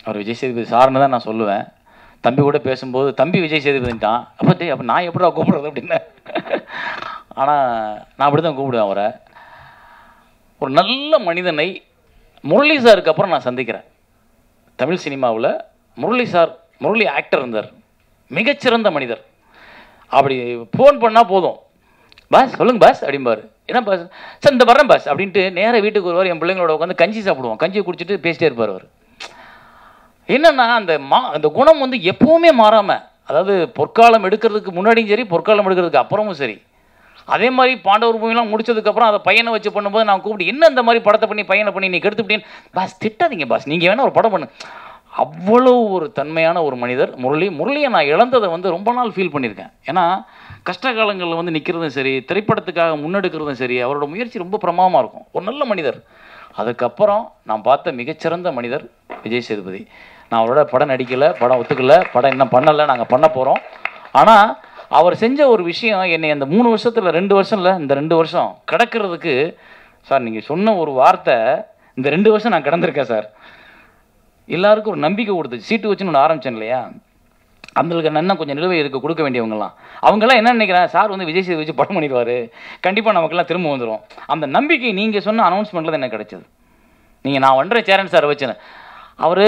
அவர் விஜய் சேதுபதி சார்னு தான் நான் சொல்லுவேன் தம்பி கூட பேசும்போது தம்பி விஜய் சேதுபதிட்டான் அப்போ டேய் அப்போ நான் எப்படிடா கூப்பிடுறது அப்படின்னு ஆனால் நான் அப்படி தான் கூப்பிடுவேன் அவரை ஒரு நல்ல மனிதனை முரளி சாருக்கு அப்புறம் நான் சந்திக்கிறேன் தமிழ் சினிமாவில் முரளி சார் முரளி ஆக்டர் இருந்தார் மிகச்சிறந்த மனிதர் அப்படி ஃபோன் பண்ணால் போதும் பாஸ் சொல்லுங்க பாஸ் அப்படிம்பாரு என்ன பாஸ் சார் இந்த வரேன் பாஸ் அப்படின்ட்டு நேராக வீட்டுக்கு வருவார் என் பிள்ளைங்களோட உட்காந்து கஞ்சி சாப்பிடுவோம் கஞ்சியை குடிச்சிட்டு பேசிட்டே இருப்பார் அவர் என்னன்னா அந்த மா அந்த குணம் வந்து எப்பவுமே மாறாம அதாவது பொற்காலம் எடுக்கிறதுக்கு முன்னாடியும் சரி பொற்காலம் எடுக்கிறதுக்கு அப்புறமும் சரி அதே மாதிரி பாண்டவர் மூவிலாம் முடிச்சதுக்கப்புறம் அதை பையனை வச்சு பண்ணும்போது நான் கூப்பிட்டு என்ன இந்த மாதிரி படத்தை பண்ணி பையனை பண்ணி நீ கெடுத்துட்டேன்னு பாஸ் திட்டாதீங்க பாஸ் நீங்கள் வேணா ஒரு படம் பண்ணு அவ்வளோ ஒரு தன்மையான ஒரு மனிதர் முரளி முரளியை நான் இழந்ததை வந்து ரொம்ப நாள் ஃபீல் பண்ணியிருக்கேன் ஏன்னா கஷ்ட காலங்களில் வந்து நிற்கிறதும் சரி திரைப்படத்துக்காக முன்னெடுக்கிறதும் சரி அவரோட முயற்சி ரொம்ப பிரமாதமாக இருக்கும் ஒரு நல்ல மனிதர் அதுக்கப்புறம் நான் பார்த்த மிகச்சிறந்த மனிதர் விஜய் சேதுபதி நான் அவரோட படம் நடிக்கலை படம் ஒத்துக்கல படம் இன்னும் பண்ணலை நாங்கள் பண்ண போகிறோம் ஆனால் அவர் செஞ்ச ஒரு விஷயம் என்னை அந்த மூணு வருஷத்தில் ரெண்டு வருஷம் இல்லை இந்த ரெண்டு வருஷம் கிடக்கிறதுக்கு சார் நீங்கள் சொன்ன ஒரு வார்த்தை இந்த ரெண்டு வருஷம் நான் கிடந்திருக்கேன் சார் எல்லாருக்கும் ஒரு நம்பிக்கை கொடுத்துச்சு சீட்டு வச்சுன்னு ஒன்று ஆரம்பிச்சேன் இல்லையா அவங்களுக்கு என்ன கொஞ்சம் நிலுவை இருக்க கொடுக்க வேண்டியவங்கலாம் அவங்கெல்லாம் என்ன நினைக்கிறாங்க சார் வந்து விஜய் சேது வச்சு படம் பண்ணிடுவார் கண்டிப்பாக நமக்கெல்லாம் திரும்ப வந்துடும் அந்த நம்பிக்கை நீங்கள் சொன்ன அனௌன்ஸ்மெண்ட்டில் தான் எனக்கு கிடைச்சது நீங்கள் நான் ஒன்றரை சேரன் சார் வச்சேன் அவர்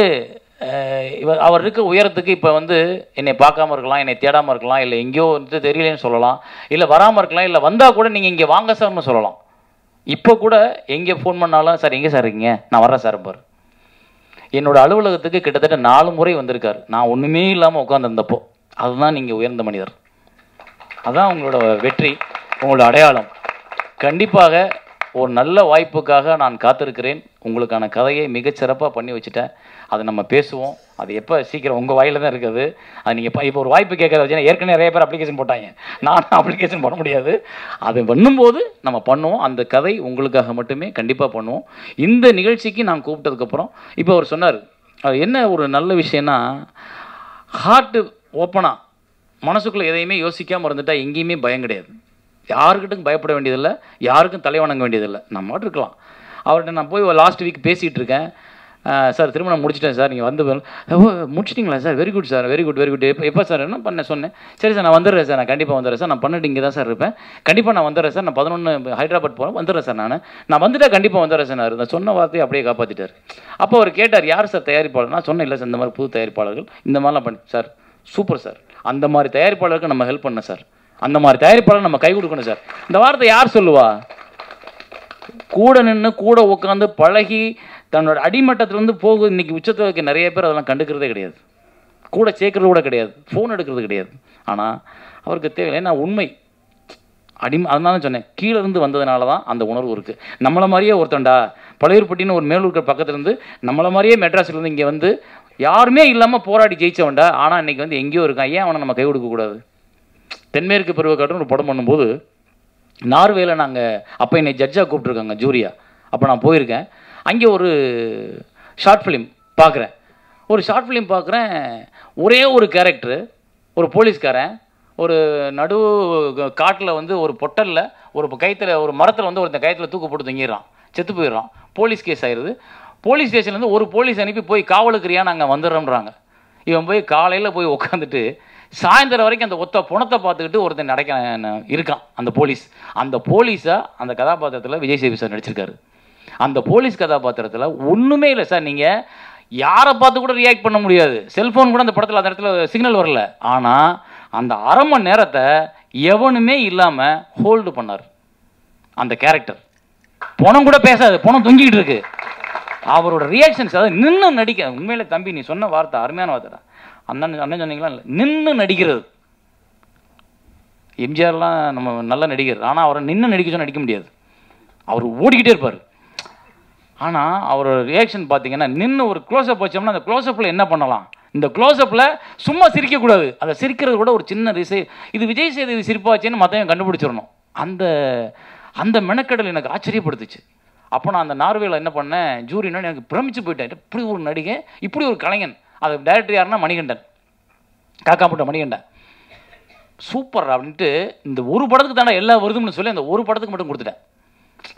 இவர் அவர் இருக்க உயரத்துக்கு இப்போ வந்து என்னை பார்க்காம இருக்கலாம் என்னை தேடாமல் இருக்கலாம் இல்லை எங்கேயோ வந்து தெரியலன்னு சொல்லலாம் இல்லை வராமல் இருக்கலாம் இல்லை வந்தால் கூட நீங்கள் இங்கே வாங்க சார்னு சொல்லலாம் இப்போ கூட எங்கே ஃபோன் பண்ணாலும் சார் எங்கே சார் இருக்கீங்க நான் வரேன் சார் பாரு என்னோட அலுவலகத்துக்கு கிட்டத்தட்ட நாலு முறை வந்திருக்காரு நான் ஒன்றுமே இல்லாமல் உட்காந்துருந்தப்போ அதுதான் நீங்கள் உயர்ந்த மனிதர் அதான் உங்களோட வெற்றி உங்களோட அடையாளம் கண்டிப்பாக ஒரு நல்ல வாய்ப்புக்காக நான் காத்திருக்கிறேன் உங்களுக்கான கதையை மிகச்சிறப்பாக பண்ணி வச்சுட்டேன் அதை நம்ம பேசுவோம் அது எப்போ சீக்கிரம் உங்கள் வாயில தான் இருக்குது அது நீங்கள் இப்போ ஒரு வாய்ப்பு கேட்கறத வச்சு ஏற்கனவே நிறைய பேர் அப்ளிகேஷன் போட்டாங்க நான் அப்ளிகேஷன் பண்ண முடியாது அது பண்ணும்போது நம்ம பண்ணுவோம் அந்த கதை உங்களுக்காக மட்டுமே கண்டிப்பாக பண்ணுவோம் இந்த நிகழ்ச்சிக்கு நான் கூப்பிட்டதுக்கப்புறம் இப்போ அவர் சொன்னார் அது என்ன ஒரு நல்ல விஷயம்னா ஹார்ட்டு ஓப்பனாக மனசுக்குள்ளே எதையுமே யோசிக்காமல் இருந்துட்டா எங்கேயுமே பயம் கிடையாது யாருக்கிட்டும் பயப்பட வேண்டியதில்லை யாருக்கும் தலை வணங்க வேண்டியதில்லை நம்ம மட்டும் இருக்கலாம் அவர்கிட்ட நான் போய் லாஸ்ட் வீக் பேசிகிட்டு இருக்கேன் அஹ் சார் திருமணம் முடிச்சிட்டேன் சார் நீங்கள் வந்து பாருங்க. ஓ முடிச்சிட்டிங்களா sir very good sir very good very good எப்போ எப்போ சார் என்ன பண்ண சொன்னேன் சரி சார் நான் வந்துடுறேன் சார் நான் கண்டிப்பாக வந்துடுறேன் சார் நான் பண்ணிட்டு இங்கே தான் சார் இருப்பேன் கண்டிப்பாக நான் வந்துடுறேன் சார் நான் பதினொன்று ஹைதராபாத் போகிறேன் வந்துடுறேன் சார் நான் நான் வந்துட்டா கண்டிப்பாக வந்துடுறேன் சார் நான் நான் சொன்ன வார்த்தையை அப்படியே காப்பாற்றிட்டார் அப்போ அவர் கேட்டார் யார் சார் தயாரிப்பாளர் நான் சொன்னேன் இல்லை சார் இந்த மாதிரி புது தயாரிப்பாளர்கள் இந்த மாதிரிலாம் பண்ணி சார் சூப்பர் சார் அந்த மாதிரி தயாரிப்பாளருக்கு நம்ம ஹெல்ப் பண்ண சார் அந்த மாதிரி தயாரிப்பாளர் நம்ம கை கொடுக்கணும் சார் இந்த வார்த்தை யார் சொல்லுவா கூட நின்று கூட உட்காந்து பழகி தன்னோட அடிமட்டத்திலேருந்து போகுது இன்னைக்கு உச்சத்தில் இருக்க நிறைய பேர் அதெல்லாம் கண்டுக்கிறதே கிடையாது கூட சேர்க்கறது கூட கிடையாது ஃபோன் எடுக்கிறது கிடையாது ஆனால் அவருக்கு தேவையில்லை ஏன்னா உண்மை அடிமை அதனால தான் சொன்னேன் கீழே இருந்து வந்ததுனால தான் அந்த உணர்வு இருக்குது நம்மளை மாதிரியே ஒருத்தன்டா பழையூர்பட்டின்னு ஒரு மேலூர் பக்கத்துல இருந்து நம்மளை மாதிரியே மெட்ராஸ்ல இருந்து இங்கே வந்து யாருமே இல்லாமல் போராடி ஜெயிச்சவன்டா ஆனால் இன்னைக்கு வந்து எங்கேயோ இருக்கான் ஏன் அவனை நம்ம கை கொடுக்கக்கூடாது தென்மேற்கு பருவக்காட்டுன்னு ஒரு படம் பண்ணும்போது நார்வேல நாங்கள் அப்போ என்னை ஜட்ஜாக கூப்பிட்ருக்காங்க ஜூரியா அப்போ நான் போயிருக்கேன் அங்கே ஒரு ஷார்ட் ஃபிலிம் பார்க்குறேன் ஒரு ஷார்ட் ஃபிலிம் பார்க்குறேன் ஒரே ஒரு கேரக்டரு ஒரு போலீஸ்காரன் ஒரு நடு காட்டில் வந்து ஒரு பொட்டலில் ஒரு கயத்தில் ஒரு மரத்தில் வந்து ஒருத்தன் கயத்தில் தூக்கு போட்டு தங்கிடுறான் செத்து போயிடுறான் போலீஸ் கேஸ் ஆயிடுது போலீஸ் ஸ்டேஷன்லேருந்து ஒரு போலீஸ் அனுப்பி போய் காவலுக்குறியா நாங்கள் வந்துடுறோம்ன்றாங்க இவன் போய் காலையில் போய் உட்காந்துட்டு சாயந்தரம் வரைக்கும் அந்த ஒத்த புணத்தை பார்த்துக்கிட்டு ஒருத்தன் நடக்க இருக்கான் அந்த போலீஸ் அந்த போலீஸாக அந்த கதாபாத்திரத்தில் விஜய் சேவி சார் நடிச்சிருக்காரு அந்த போலீஸ் கதாபாத்திரத்தில் ஒன்றுமே இல்லை சார் நீங்கள் யாரை பார்த்து கூட ரியாக்ட் பண்ண முடியாது செல்ஃபோன் கூட அந்த படத்தில் அந்த இடத்துல சிக்னல் வரல ஆனால் அந்த அரை மணி நேரத்தை எவனுமே இல்லாமல் ஹோல்டு பண்ணார் அந்த கேரக்டர் பணம் கூட பேசாது பணம் தொங்கிக்கிட்டு இருக்கு அவரோட ரியாக்ஷன்ஸ் அதாவது நின்று நடிக்க உண்மையிலே தம்பி நீ சொன்ன வார்த்தை அருமையான வார்த்தைடா அண்ணன் அண்ணன் சொன்னீங்களா இல்லை நின்று நடிக்கிறது எம்ஜிஆர்லாம் நம்ம நல்ல நடிகர் ஆனால் அவரை நின்று நடிக்க சொன்னா நடிக்க முடியாது அவர் ஓடிக்கிட்டே இருப்பார் ஆனால் அவரோட ரியாக்ஷன் பார்த்தீங்கன்னா நின்று ஒரு க்ளோஸ்அப் வச்சோம்னா அந்த க்ளோஸ்அப்பில் என்ன பண்ணலாம் இந்த க்ளோஸ்அப்பில் சும்மா சிரிக்கக்கூடாது அதை சிரிக்கிறது கூட ஒரு சின்ன ரிசை இது விஜய் சேதுபதி சிரிப்பாச்சேன்னு மற்றவங்க கண்டுபிடிச்சிடணும் அந்த அந்த மெனக்கடல் எனக்கு ஆச்சரியப்படுத்துச்சு அப்போ நான் அந்த நார்வேல என்ன பண்ணேன் ஜூரினா எனக்கு பிரமிச்சு போயிட்டேன் இப்படி ஒரு நடிகை இப்படி ஒரு கலைஞன் அது டைரக்டர் யாருன்னா மணிகண்டன் காக்காப்பட்ட மணிகண்டன் சூப்பர் அப்படின்ட்டு இந்த ஒரு படத்துக்கு தானே எல்லா வருதும்னு சொல்லி அந்த ஒரு படத்துக்கு மட்டும் கொடுத்துட்டேன்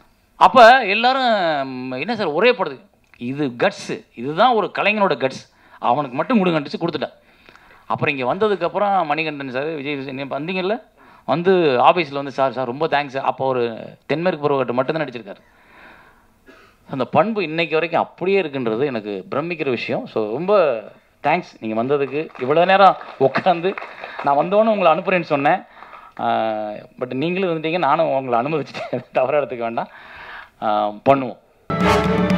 அப்போ எல்லாரும் ம், என்ன சார் ஒரே படத்துக்கு இது கட்ஸு இதுதான் ஒரு கலைஞனோட கட்ஸ் அவனுக்கு மட்டும் கொடுங்கன்ட்டு கொடுத்துட்டேன் அப்புறம் இங்கே வந்ததுக்கப்புறம் மணிகண்டன் சார் விஜய் சார் நீ வந்தீங்கல்ல வந்து ஆஃபீஸில் வந்து சார் சார் ரொம்ப தேங்க்ஸ் சார் அப்போ ஒரு தென்மேற்கு பருவகட்டை மட்டும்தான் நடிச்சிருக்காரு அந்த பண்பு இன்னைக்கு வரைக்கும் அப்படியே இருக்குன்றது எனக்கு பிரமிக்கிற விஷயம் ஸோ ரொம்ப தேங்க்ஸ் நீங்கள் வந்ததுக்கு இவ்வளோ நேரம் உட்காந்து நான் வந்தோன்னு உங்களை அனுப்புகிறேன்னு சொன்னேன் பட் நீங்களும் வந்துட்டீங்க நானும் உங்களை அனுமதிச்சிட்டேன் தவற எடுத்துக்க வேண்டாம் ஆஹ் பண்ணுவோம்